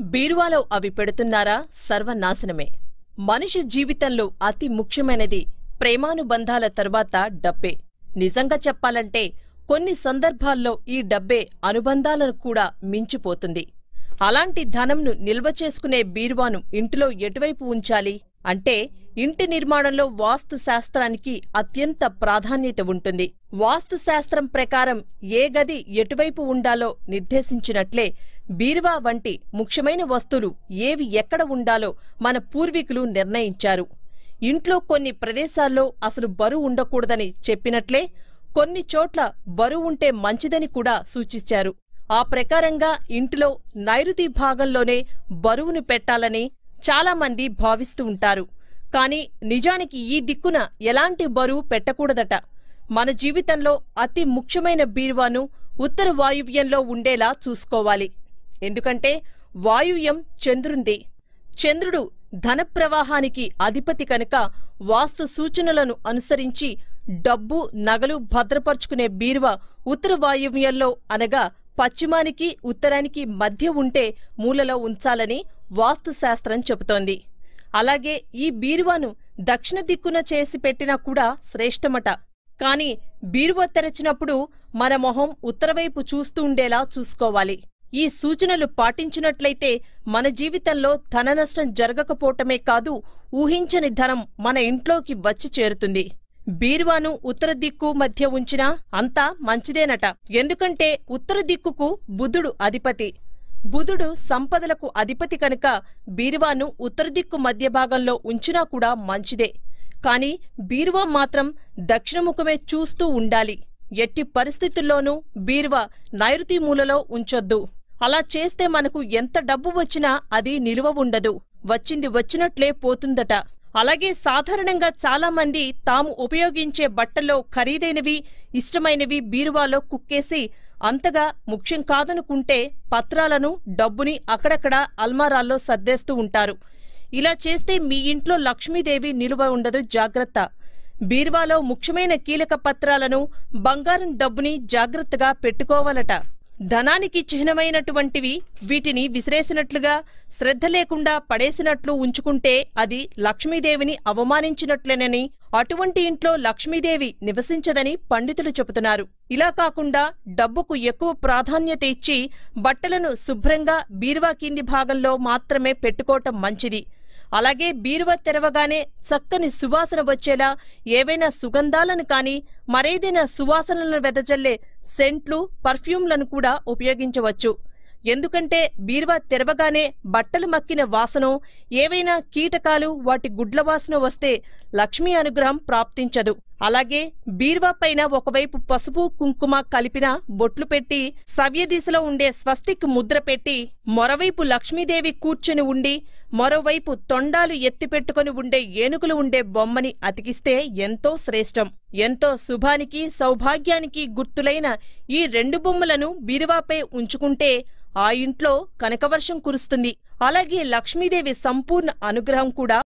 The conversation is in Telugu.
బీరువాలో అవి పెడుతున్నారా సర్వనాశనమే మనిషి జీవితంలో అతి ముఖ్యమైనది ప్రేమానుబంధాల తరువాత డబ్బే నిజంగా చెప్పాలంటే కొన్ని సందర్భాల్లో ఈ డబ్బే అనుబంధాలను కూడా మించిపోతుంది అలాంటి ధనంను నిల్వ చేసుకునే బీరువాను ఇంటిలో ఎటువైపు ఉంచాలి అంటే ఇంటి నిర్మాణంలో వాస్తు శాస్త్రానికి అత్యంత ప్రాధాన్యత ఉంటుంది వాస్తు శాస్త్రం ప్రకారం ఏ గది ఎటువైపు ఉండాలో నిర్దేశించినట్లే బీరువా వంటి ముఖ్యమైన వస్తువులు ఏవి ఎక్కడ ఉండాలో మన పూర్వీకులు నిర్ణయించారు ఇంట్లో కొన్ని ప్రదేశాల్లో అసలు బరువు ఉండకూడదని చెప్పినట్లే కొన్ని చోట్ల బరువు ఉంటే మంచిదని కూడా సూచించారు ఆ ప్రకారంగా ఇంటిలో నైరుతి భాగంలోనే బరువును పెట్టాలని చాలామంది భావిస్తూ ఉంటారు కాని నిజానికి ఈ దిక్కున ఎలాంటి బరువు పెట్టకూడదట మన జీవితంలో అతి ముఖ్యమైన బీరువాను ఉత్తర వాయువ్యంలో ఉండేలా చూసుకోవాలి ఎందుకంటే వాయువ్యం చంద్రుంది చంద్రుడు ధన ప్రవాహానికి అధిపతి కనుక వాస్తు సూచనలను అనుసరించి డబ్బు నగలు భద్రపరుచుకునే బీరువా ఉత్తర వాయువ్యంలో అనగా పశ్చిమానికి ఉత్తరానికి మధ్య ఉంటే మూలలో ఉంచాలని వాస్తు శాస్త్రం చెబుతోంది అలాగే ఈ బీరువాను దక్షిణ దిక్కున చేసి పెట్టినా కూడా శ్రేష్టమట కాని బీరువా తెరచినప్పుడు మన మొహం ఉత్తరవైపు చూస్తూ ఉండేలా చూసుకోవాలి ఈ సూచనలు పాటించినట్లయితే మన జీవితంలో ధన నష్టం జరగకపోవటమే కాదు ఊహించని ధనం మన ఇంట్లోకి వచ్చి చేరుతుంది బీరువాను ఉత్తర దిక్కు మధ్య ఉంచినా అంతా మంచిదేనట ఎందుకంటే ఉత్తర దిక్కుకు బుధుడు అధిపతి బుధుడు సంపదలకు అధిపతి కనుక బీరువాను ఉత్తర దిక్కు మధ్య భాగంలో ఉంచినా కూడా మంచిదే కాని బీరువా మాత్రం దక్షిణముఖమే చూస్తూ ఉండాలి ఎట్టి పరిస్థితుల్లోనూ బీరువా నైరుతి మూలలో ఉంచొద్దు అలా చేస్తే మనకు ఎంత డబ్బు వచ్చినా అది నిలువ ఉండదు వచ్చింది వచ్చినట్లే పోతుందట అలాగే సాధారణంగా చాలా మంది తాము ఉపయోగించే బట్టల్లో ఖరీదైనవి ఇష్టమైనవి బీరువాలో కుక్కేసి అంతగా ముఖ్యం కాదనుకుంటే పత్రాలను డబ్బుని అక్కడక్కడ అల్మారాల్లో సర్దేస్తూ ఉంటారు ఇలా చేస్తే మీ ఇంట్లో లక్ష్మీదేవి నిలువ ఉండదు జాగ్రత్త బీరువాలో ముఖ్యమైన కీలక పత్రాలను బంగారం డబ్బుని జాగ్రత్తగా పెట్టుకోవాలట ధనానికి చిహ్నమైనటువంటివి వీటిని విసిరేసినట్లుగా శ్రద్ధ లేకుండా పడేసినట్లు ఉంచుకుంటే అది లక్ష్మీదేవిని అవమానించినట్లేనని అటువంటి ఇంట్లో లక్ష్మీదేవి నివసించదని పండితులు చెబుతున్నారు ఇలా కాకుండా డబ్బుకు ఎక్కువ ప్రాధాన్యత ఇచ్చి బట్టలను శుభ్రంగా బీరువా కింది భాగంలో మాత్రమే పెట్టుకోవటం మంచిది అలాగే బీరువా తెరవగానే చక్కని సువాసన వచ్చేలా ఏవైనా సుగంధాలను కాని మరేదైనా సువాసనలను వెదజల్లే సెంట్లు పర్ఫ్యూమ్లను కూడా ఉపయోగించవచ్చు ఎందుకంటే బీరువా తెరవగానే బట్టలు మక్కిన వాసనో ఏవైనా కీటకాలు వాటి గుడ్ల వాసన వస్తే లక్ష్మీ అనుగ్రహం ప్రాప్తించదు అలాగే బీరువా పైన ఒకవైపు పసుపు కుంకుమ కలిపిన బొట్లు పెట్టి సవ్య దిశలో ఉండే స్వస్తిక్ ముద్ర పెట్టి మరోవైపు లక్ష్మీదేవి కూర్చొని ఉండి మరోవైపు తొండాలు ఎత్తిపెట్టుకుని ఉండే ఏనుగులు ఉండే బొమ్మని అతికిస్తే ఎంతో శ్రేష్టం ఎంతో శుభానికి సౌభాగ్యానికి గుర్తులైన ఈ రెండు బొమ్మలను బీరువాపై ఉంచుకుంటే ఆ ఇంట్లో కనకవర్షం కురుస్తుంది అలాగే లక్ష్మీదేవి సంపూర్ణ అనుగ్రహం కూడా